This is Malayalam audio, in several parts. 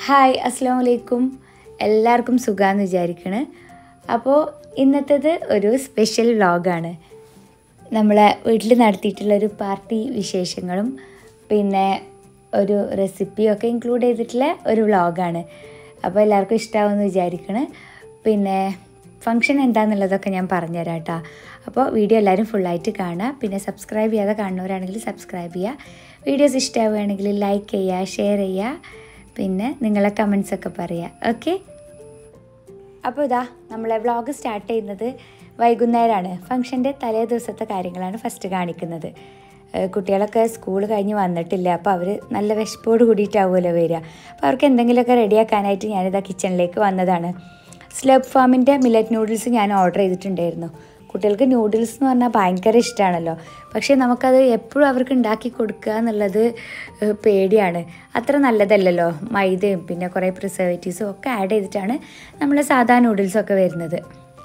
ഹായ് അസ്സാം വലൈക്കും എല്ലാവർക്കും സുഖാന്ന് വിചാരിക്കണ് അപ്പോൾ ഇന്നത്തേത് ഒരു സ്പെഷ്യൽ വ്ളോഗാണ് നമ്മളെ വീട്ടിൽ നടത്തിയിട്ടുള്ളൊരു പാർട്ടി വിശേഷങ്ങളും പിന്നെ ഒരു റെസിപ്പിയും ഒക്കെ ഇൻക്ലൂഡ് ചെയ്തിട്ടുള്ള ഒരു വ്ളോഗാണ് അപ്പോൾ എല്ലാവർക്കും ഇഷ്ടമാവുമെന്ന് വിചാരിക്കണ് പിന്നെ ഫങ്ഷൻ എന്താണെന്നുള്ളതൊക്കെ ഞാൻ പറഞ്ഞുതരാം കേട്ടോ അപ്പോൾ വീഡിയോ എല്ലാവരും ഫുള്ളായിട്ട് കാണുക പിന്നെ സബ്സ്ക്രൈബ് ചെയ്യാതെ കാണുന്നവരാണെങ്കിൽ സബ്സ്ക്രൈബ് ചെയ്യുക വീഡിയോസ് ഇഷ്ടമാവുകയാണെങ്കിൽ ലൈക്ക് ചെയ്യുക ഷെയർ ചെയ്യുക പിന്നെ നിങ്ങളെ കമൻസ് ഒക്കെ പറയുക ഓക്കെ അപ്പോൾ ഇതാ നമ്മളെ വ്ളോഗ് സ്റ്റാർട്ട് ചെയ്യുന്നത് വൈകുന്നേരമാണ് ഫംഗ്ഷൻ്റെ തലേ ദിവസത്തെ കാര്യങ്ങളാണ് ഫസ്റ്റ് കാണിക്കുന്നത് ഏഹ് കുട്ടികളൊക്കെ സ്കൂൾ കഴിഞ്ഞ് വന്നിട്ടില്ല അപ്പോൾ അവർ നല്ല വിശപ്പോട് കൂടിയിട്ടാവുമല്ലോ വരിക അപ്പോൾ അവർക്ക് എന്തെങ്കിലുമൊക്കെ റെഡിയാക്കാനായിട്ട് ഞാനിതാ കിച്ചണിലേക്ക് വന്നതാണ് സ്ലബ് ഫാമിൻ്റെ മില്ലറ്റ് നൂഡിൽസ് ഞാൻ ഓർഡർ ചെയ്തിട്ടുണ്ടായിരുന്നു കുട്ടികൾക്ക് നൂഡിൽസ് എന്ന് പറഞ്ഞാൽ ഭയങ്കര ഇഷ്ടമാണല്ലോ പക്ഷേ നമുക്കത് എപ്പോഴും അവർക്ക് ഉണ്ടാക്കി കൊടുക്കുക എന്നുള്ളത് ഏഹ് പേടിയാണ് അത്ര നല്ലതല്ലല്ലോ മൈദയും പിന്നെ കുറേ പ്രിസർവേറ്റീവ്സും ഒക്കെ ആഡ് ചെയ്തിട്ടാണ് നമ്മൾ സാധാ നൂഡിൽസൊക്കെ വരുന്നത്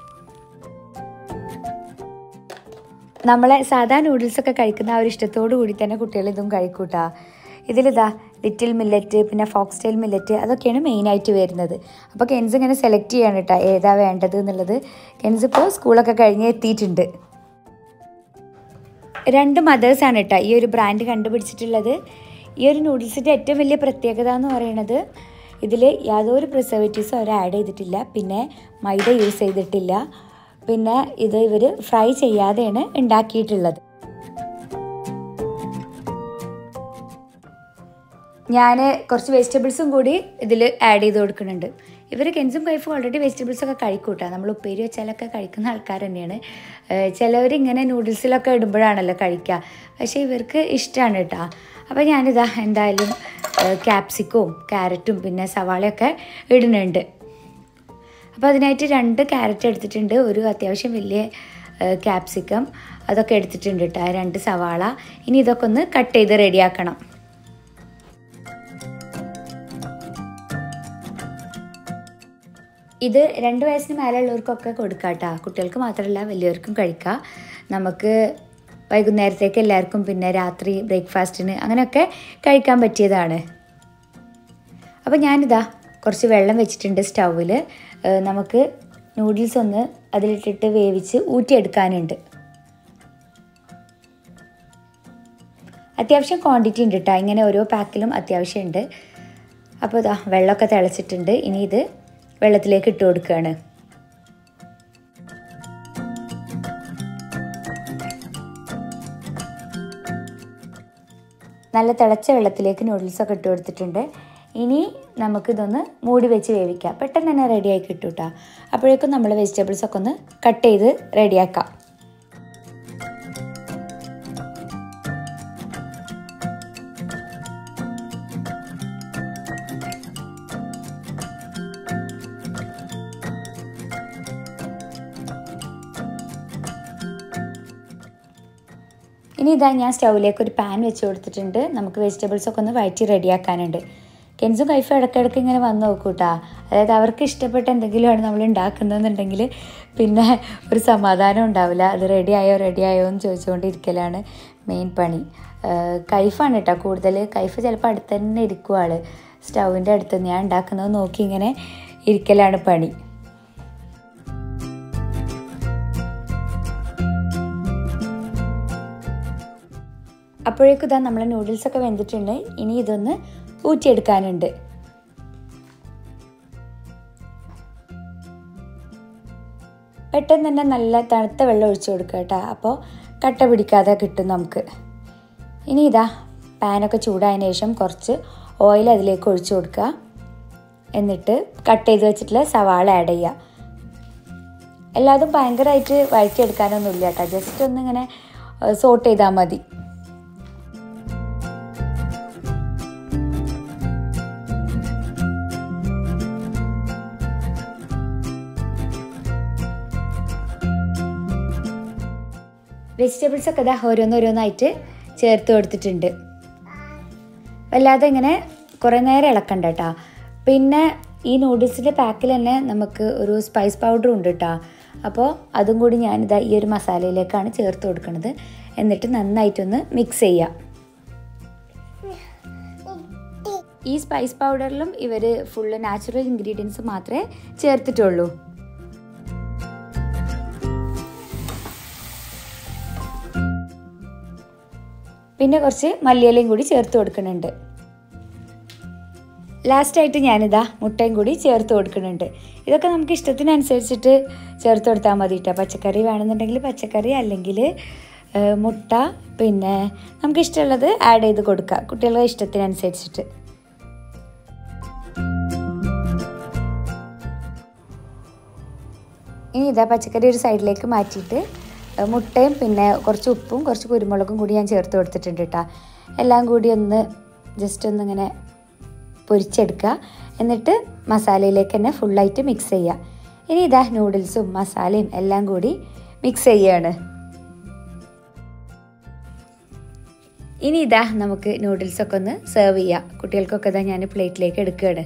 നമ്മളെ സാധാ നൂഡിൽസൊക്കെ കഴിക്കുന്ന ആ ഒരു ഇഷ്ടത്തോടു കൂടി തന്നെ കുട്ടികൾ ഇതും കഴിക്കൂട്ടാ ഇതിലിതാ ലിറ്റിൽ മില്ലറ്റ് പിന്നെ ഫോക്സ് ടെയിൽ മില്ലറ്റ് അതൊക്കെയാണ് മെയിനായിട്ട് വരുന്നത് അപ്പോൾ കെൻസ് ഇങ്ങനെ സെലക്ട് ചെയ്യാണ് കേട്ടോ ഏതാ വേണ്ടത് എന്നുള്ളത് കെൻസ് ഇപ്പോൾ സ്കൂളൊക്കെ കഴിഞ്ഞ് എത്തിയിട്ടുണ്ട് രണ്ട് മദേഴ്സാണ് കേട്ടോ ഈ ഒരു ബ്രാൻഡ് കണ്ടുപിടിച്ചിട്ടുള്ളത് ഈ ഒരു നൂഡിൽസിൻ്റെ ഏറ്റവും വലിയ പ്രത്യേകത എന്ന് പറയുന്നത് ഇതിൽ യാതൊരു പ്രിസർവേറ്റീവ്സും അവർ ആഡ് ചെയ്തിട്ടില്ല പിന്നെ മൈദ യൂസ് ചെയ്തിട്ടില്ല പിന്നെ ഇത് ഇവർ ഫ്രൈ ചെയ്യാതെയാണ് ഉണ്ടാക്കിയിട്ടുള്ളത് ഞാൻ കുറച്ച് വെജിറ്റബിൾസും കൂടി ഇതിൽ ആഡ് ചെയ്ത് കൊടുക്കുന്നുണ്ട് ഇവർ കെൻസും കൈഫും ഓൾറെഡി വെജിറ്റബിൾസ് ഒക്കെ കഴിക്കൂട്ടാ നമ്മൾ ഉപ്പേരി വെച്ചാലൊക്കെ കഴിക്കുന്ന ആൾക്കാർ തന്നെയാണ് ചിലവർ ഇങ്ങനെ നൂഡിൽസിലൊക്കെ ഇടുമ്പോഴാണല്ലോ കഴിക്കുക പക്ഷേ ഇവർക്ക് ഇഷ്ടമാണ് കേട്ടോ അപ്പോൾ ഞാനിതാ എന്തായാലും ക്യാപ്സിക്കവും ക്യാരറ്റും പിന്നെ സവാളയൊക്കെ ഇടുന്നുണ്ട് അപ്പോൾ അതിനായിട്ട് രണ്ട് ക്യാരറ്റ് എടുത്തിട്ടുണ്ട് ഒരു അത്യാവശ്യം വലിയ ക്യാപ്സിക്കം അതൊക്കെ എടുത്തിട്ടുണ്ട് കേട്ടോ രണ്ട് സവാള ഇനി ഇതൊക്കെ ഒന്ന് കട്ട് ചെയ്ത് റെഡിയാക്കണം ഇത് രണ്ട് വയസ്സിന് മേലെയുള്ളവർക്കൊക്കെ കൊടുക്കാം കേട്ടോ കുട്ടികൾക്ക് മാത്രമല്ല വലിയവർക്കും കഴിക്കാം നമുക്ക് വൈകുന്നേരത്തേക്ക് എല്ലാവർക്കും പിന്നെ രാത്രി ബ്രേക്ക്ഫാസ്റ്റിന് അങ്ങനെയൊക്കെ കഴിക്കാൻ പറ്റിയതാണ് അപ്പോൾ ഞാനിതാ കുറച്ച് വെള്ളം വെച്ചിട്ടുണ്ട് സ്റ്റൗവിൽ നമുക്ക് നൂഡിൽസ് ഒന്ന് അതിലിട്ടിട്ട് വേവിച്ച് ഊറ്റിയെടുക്കാനുണ്ട് അത്യാവശ്യം ക്വാണ്ടിറ്റി ഉണ്ട് കേട്ടോ ഇങ്ങനെ ഓരോ പാക്കിലും അത്യാവശ്യം ഉണ്ട് അപ്പോൾ ഇതാ വെള്ളമൊക്കെ തിളച്ചിട്ടുണ്ട് ഇനി ഇത് വെള്ളത്തിലേക്ക് ഇട്ട് കൊടുക്കുകയാണ് നല്ല തിളച്ച വെള്ളത്തിലേക്ക് നൂഡിൽസൊക്കെ ഇട്ട് കൊടുത്തിട്ടുണ്ട് ഇനി നമുക്കിതൊന്ന് മൂടി വെച്ച് വേവിക്കാം പെട്ടെന്ന് തന്നെ റെഡിയായി കിട്ടും കേട്ടോ അപ്പോഴേക്കും നമ്മൾ വെജിറ്റബിൾസൊക്കെ ഒന്ന് കട്ട് ചെയ്ത് റെഡിയാക്കാം ഇനി ഇതാ ഞാൻ സ്റ്റൗവിലേക്ക് ഒരു പാൻ വെച്ച് കൊടുത്തിട്ടുണ്ട് നമുക്ക് വെജിറ്റബിൾസ് ഒക്കെ ഒന്ന് വഴറ്റി റെഡിയാക്കാനുണ്ട് കെൻസും കൈഫും ഇടയ്ക്കിടയ്ക്ക് ഇങ്ങനെ വന്ന് നോക്കൂട്ടാ അതായത് അവർക്ക് ഇഷ്ടപ്പെട്ട എന്തെങ്കിലുമാണ് നമ്മൾ ഉണ്ടാക്കുന്നതെന്നുണ്ടെങ്കിൽ പിന്നെ ഒരു സമാധാനം ഉണ്ടാവില്ല അത് റെഡി ആയോ റെഡി ആയോ എന്ന് ചോദിച്ചുകൊണ്ടിരിക്കലാണ് മെയിൻ പണി കൈഫാണ് കേട്ടോ കൂടുതൽ കൈഫ് ചിലപ്പോൾ അടുത്ത് തന്നെ ഇരിക്കും ആൾ സ്റ്റൗവിൻ്റെ അടുത്ത് ഞാൻ ഉണ്ടാക്കുന്നത് നോക്കി ഇങ്ങനെ ഇരിക്കലാണ് പണി അപ്പോഴേക്കും ഇതാ നമ്മളെ നൂഡിൽസൊക്കെ വെന്തിട്ടുണ്ട് ഇനി ഇതൊന്ന് ഊറ്റിയെടുക്കാനുണ്ട് പെട്ടെന്ന് തന്നെ നല്ല തണുത്ത വെള്ളം ഒഴിച്ചു കൊടുക്കുക കേട്ടോ അപ്പോൾ കട്ട പിടിക്കാതെ കിട്ടും നമുക്ക് ഇനി ഇതാ പാനൊക്കെ ചൂടായതിനു ശേഷം കുറച്ച് ഓയിൽ അതിലേക്ക് ഒഴിച്ചു കൊടുക്കുക എന്നിട്ട് കട്ട് ചെയ്ത് വെച്ചിട്ടുള്ള സവാള ആഡ് ചെയ്യുക എല്ലാതും ഭയങ്കരമായിട്ട് വഴറ്റിയെടുക്കാനൊന്നുമില്ല കേട്ടോ ജസ്റ്റ് ഒന്നിങ്ങനെ സോട്ട് ചെയ്താൽ മതി വെജിറ്റബിൾസ് ഒക്കെ ഇതാ ഓരോന്നോരോന്നായിട്ട് ചേർത്ത് കൊടുത്തിട്ടുണ്ട് വല്ലാതെ ഇങ്ങനെ കുറേ നേരം ഇളക്കണ്ട കേട്ടോ പിന്നെ ഈ നൂഡിൽസിൻ്റെ പാക്കിൽ തന്നെ നമുക്ക് ഒരു സ്പൈസ് പൗഡറും ഉണ്ട് കേട്ടോ അപ്പോൾ അതും കൂടി ഞാനിതാ ഈ ഒരു മസാലയിലേക്കാണ് ചേർത്ത് കൊടുക്കുന്നത് എന്നിട്ട് നന്നായിട്ടൊന്ന് മിക്സ് ചെയ്യാം ഈ സ്പൈസ് പൗഡറിലും ഇവർ ഫുള്ള് നാച്ചുറൽ ഇൻഗ്രീഡിയൻസ് മാത്രമേ ചേർത്തിട്ടുള്ളൂ പിന്നെ കുറച്ച് മല്ലിയിലയും കൂടി ചേർത്ത് കൊടുക്കുന്നുണ്ട് ലാസ്റ്റായിട്ട് ഞാനിതാ മുട്ടയും കൂടി ചേർത്ത് കൊടുക്കുന്നുണ്ട് ഇതൊക്കെ നമുക്ക് ഇഷ്ടത്തിനനുസരിച്ചിട്ട് ചേർത്ത് കൊടുത്താൽ മതി കേട്ടോ പച്ചക്കറി വേണമെന്നുണ്ടെങ്കിൽ പച്ചക്കറി അല്ലെങ്കിൽ മുട്ട പിന്നെ നമുക്ക് ഇഷ്ടമുള്ളത് ആഡ് ചെയ്ത് കൊടുക്കുക കുട്ടികളുടെ ഇഷ്ടത്തിനനുസരിച്ചിട്ട് ഇനി ഇതാ പച്ചക്കറി ഒരു സൈഡിലേക്ക് മാറ്റിയിട്ട് മുട്ടയും പിന്നെ കുറച്ച് ഉപ്പും കുറച്ച് കുരുമുളകും കൂടി ഞാൻ ചേർത്ത് കൊടുത്തിട്ടുണ്ട് കേട്ടോ എല്ലാം കൂടി ഒന്ന് ജസ്റ്റ് ഒന്ന് ഇങ്ങനെ പൊരിച്ചെടുക്കുക എന്നിട്ട് മസാലയിലേക്ക് തന്നെ ഫുള്ളായിട്ട് മിക്സ് ചെയ്യുക ഇനി ഇതാ നൂഡിൽസും മസാലയും എല്ലാം കൂടി മിക്സ് ചെയ്യുകയാണ് ഇനി ഇതാ നമുക്ക് നൂഡിൽസൊക്കെ ഒന്ന് സെർവ് ചെയ്യാം കുട്ടികൾക്കൊക്കെ ഇതാ ഞാൻ പ്ലേറ്റിലേക്ക് എടുക്കുകയാണ്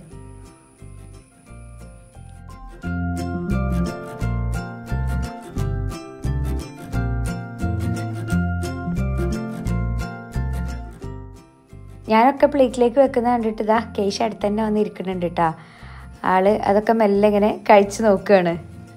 ഞാനൊക്കെ പ്ലേറ്റിലേക്ക് വെക്കുന്ന കണ്ടിട്ട് ഇതാ കേശ് അടുത്ത് തന്നെ വന്ന് ഇരിക്കുന്നുണ്ട് കേട്ടോ ആള് അതൊക്കെ മെല്ലെ ഇങ്ങനെ കഴിച്ചു നോക്കുകയാണ്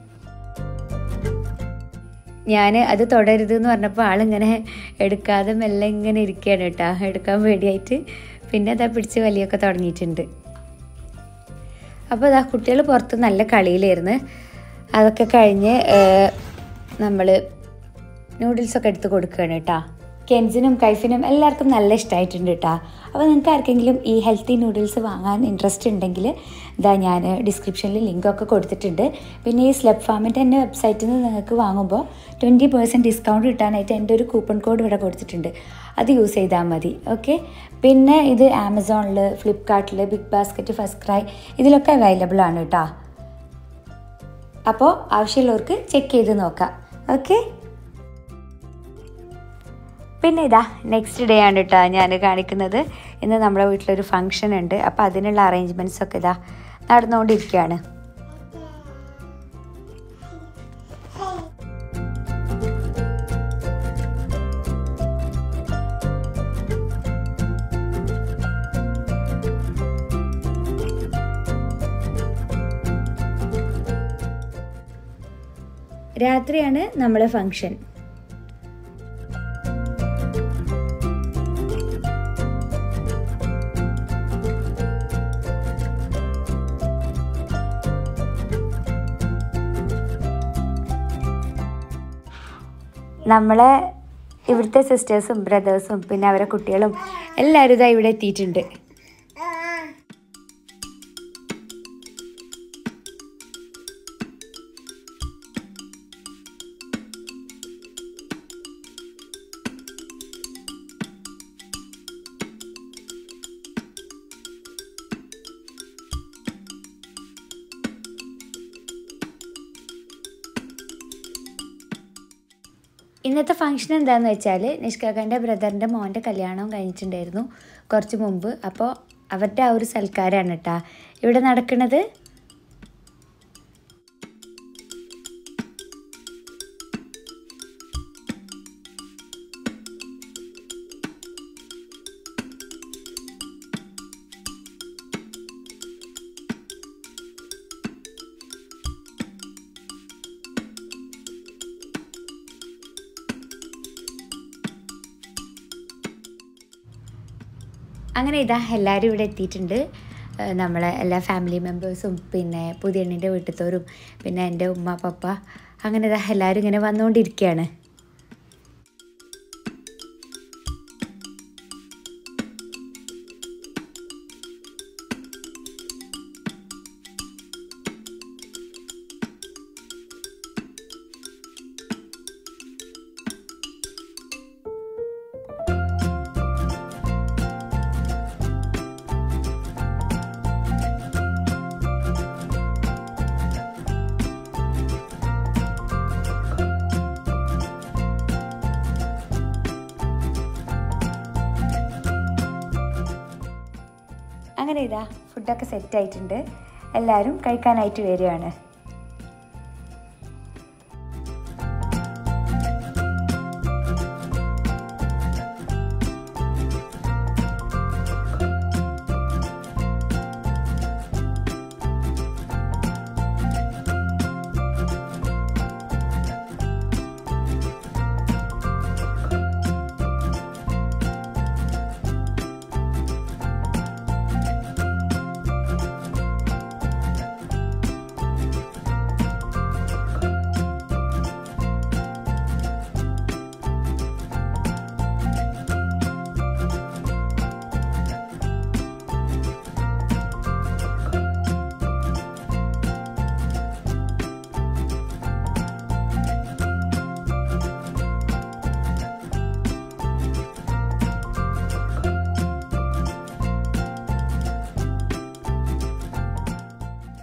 ഞാൻ അത് തുടരുത് എന്ന് പറഞ്ഞപ്പോൾ ആളിങ്ങനെ എടുക്കാതെ മെല്ലെ ഇങ്ങനെ ഇരിക്കുകയാണ് കേട്ടോ എടുക്കാൻ പേടിയായിട്ട് പിന്നെ അതാ പിടിച്ച് വലിയൊക്കെ തുടങ്ങിയിട്ടുണ്ട് അപ്പോൾ അതാ കുട്ടികൾ പുറത്ത് നല്ല കളിയിലായിരുന്നു അതൊക്കെ കഴിഞ്ഞ് നമ്മൾ നൂഡിൽസൊക്കെ എടുത്ത് കൊടുക്കുകയാണ് കേട്ടോ കെൻസിനും കൈഫിനും എല്ലാവർക്കും നല്ല ഇഷ്ടമായിട്ടുണ്ട് കേട്ടോ അപ്പോൾ നിങ്ങൾക്ക് ആർക്കെങ്കിലും ഈ ഹെൽത്തി നൂഡിൽസ് വാങ്ങാൻ ഇൻട്രസ്റ്റ് ഉണ്ടെങ്കിൽ ഇതാ ഞാൻ ഡിസ്ക്രിപ്ഷനിൽ ലിങ്കൊക്കെ കൊടുത്തിട്ടുണ്ട് പിന്നെ ഈ സ്ലെബ് ഫാമിൻ്റെ തന്നെ വെബ്സൈറ്റിൽ നിന്ന് നിങ്ങൾക്ക് വാങ്ങുമ്പോൾ ട്വൻറ്റി പേഴ്സൻറ്റ് ഡിസ്കൗണ്ട് കിട്ടാനായിട്ട് എൻ്റെ ഒരു കൂപ്പൺ കോഡ് ഇവിടെ കൊടുത്തിട്ടുണ്ട് അത് യൂസ് ചെയ്താൽ മതി ഓക്കെ പിന്നെ ഇത് ആമസോണിൽ ഫ്ലിപ്കാർട്ടിൽ ബിഗ് ബാസ്ക്കറ്റ് ഫസ്റ്റ് ക്രൈ ഇതിലൊക്കെ അവൈലബിൾ ആണ് കേട്ടോ അപ്പോൾ ആവശ്യമുള്ളവർക്ക് ചെക്ക് ചെയ്ത് നോക്കാം ഓക്കെ പിന്നെ ഇതാ നെക്സ്റ്റ് ഡേ ആണ് കേട്ടോ ഞാൻ കാണിക്കുന്നത് ഇന്ന് നമ്മുടെ വീട്ടിലൊരു ഫങ്ഷൻ ഉണ്ട് അപ്പോൾ അതിനുള്ള അറേഞ്ച്മെൻറ്റ്സ് ഒക്കെ ഇതാ നടന്നുകൊണ്ടിരിക്കുകയാണ് രാത്രിയാണ് നമ്മളെ ഫങ്ഷൻ നമ്മളെ ഇവിടുത്തെ സിസ്റ്റേഴ്സും ബ്രദേഴ്സും പിന്നെ അവരെ കുട്ടികളും എല്ലാവരും ഇതാ ഇവിടെ എത്തിയിട്ടുണ്ട് ഇന്നത്തെ ഫംഗ്ഷൻ എന്താണെന്ന് വെച്ചാൽ നിഷ്കാക്കാൻ്റെ ബ്രദറിൻ്റെ മോൻ്റെ കല്യാണവും കഴിഞ്ഞിട്ടുണ്ടായിരുന്നു കുറച്ച് മുമ്പ് അപ്പോൾ അവരുടെ ആ ഒരു സൽക്കാരമാണ് കേട്ടോ ഇവിടെ നടക്കുന്നത് അങ്ങനെ ഇതാ എല്ലാവരും ഇവിടെ എത്തിയിട്ടുണ്ട് ഏഹ് നമ്മളെ എല്ലാ ഫാമിലി മെമ്പേഴ്സും പിന്നെ പുതിയണ്ണിൻ്റെ വീട്ടിലത്തോരും പിന്നെ എൻ്റെ ഉമ്മ പപ്പ അങ്ങനെ ഇതാ എല്ലാവരും ഇങ്ങനെ വന്നുകൊണ്ടിരിക്കുകയാണ് അങ്ങനെ ഇതാ ഫുഡൊക്കെ സെറ്റ് ആയിട്ടുണ്ട് എല്ലാവരും കഴിക്കാനായിട്ട് വരികയാണ്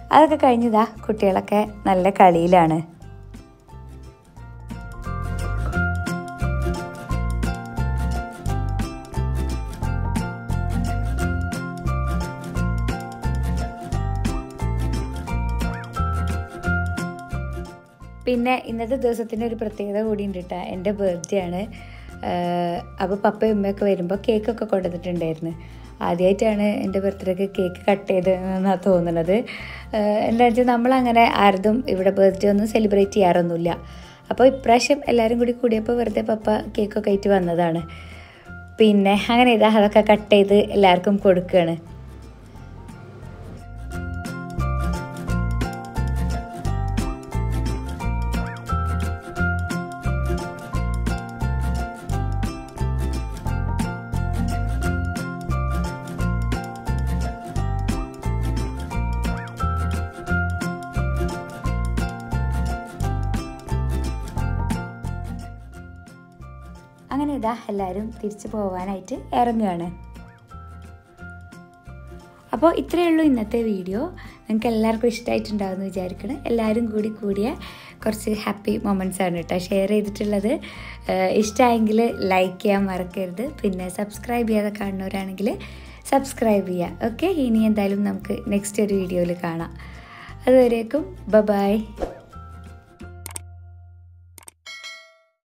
അതൊക്കെ കഴിഞ്ഞതാ കുട്ടികളൊക്കെ നല്ല കളിയിലാണ് പിന്നെ ഇന്നത്തെ ദിവസത്തിൻ്റെ ഒരു പ്രത്യേകത കൂടി ഉണ്ട് കേട്ടോ എൻ്റെ ബർത്ത്ഡേ ആണ് അപ്പോൾ പപ്പയും ഉമ്മയൊക്കെ വരുമ്പോൾ കേക്കൊക്കെ കൊണ്ടുവന്നിട്ടുണ്ടായിരുന്നു ആദ്യമായിട്ടാണ് എൻ്റെ ബർത്ത്ഡേക്ക് കേക്ക് കട്ട് ചെയ്തതെന്നാണ് തോന്നുന്നത് എന്താ വെച്ചാൽ നമ്മളങ്ങനെ ആരതും ഇവിടെ ബർത്ത്ഡേ ഒന്നും സെലിബ്രേറ്റ് ചെയ്യാറൊന്നുമില്ല അപ്പോൾ ഇപ്രാവശ്യം എല്ലാവരും കൂടി കൂടിയപ്പോൾ വെറുതെ പപ്പ കേക്കൊക്കെ ആയിട്ട് വന്നതാണ് പിന്നെ അങ്ങനെ ഇതാ അതൊക്കെ കട്ട് ചെയ്ത് എല്ലാവർക്കും കൊടുക്കുകയാണ് അങ്ങനെ ഇതാ എല്ലാവരും തിരിച്ചു പോകാനായിട്ട് ഇറങ്ങുകയാണ് അപ്പോൾ ഇത്രയേ ഉള്ളൂ ഇന്നത്തെ വീഡിയോ നിങ്ങൾക്ക് എല്ലാവർക്കും ഇഷ്ടമായിട്ടുണ്ടാകുമെന്ന് വിചാരിക്കണം എല്ലാവരും കൂടി കൂടിയ കുറച്ച് ഹാപ്പി മൊമെൻറ്റ്സ് ആണ് കേട്ടോ ഷെയർ ചെയ്തിട്ടുള്ളത് ഇഷ്ടമായെങ്കിൽ ലൈക്ക് ചെയ്യാൻ മറക്കരുത് പിന്നെ സബ്സ്ക്രൈബ് ചെയ്യാതെ കാണുന്നവരാണെങ്കിൽ സബ്സ്ക്രൈബ് ചെയ്യുക ഓക്കെ ഇനി എന്തായാലും നമുക്ക് നെക്സ്റ്റ് ഒരു വീഡിയോയിൽ കാണാം അതുവരേക്കും ബ ബായ്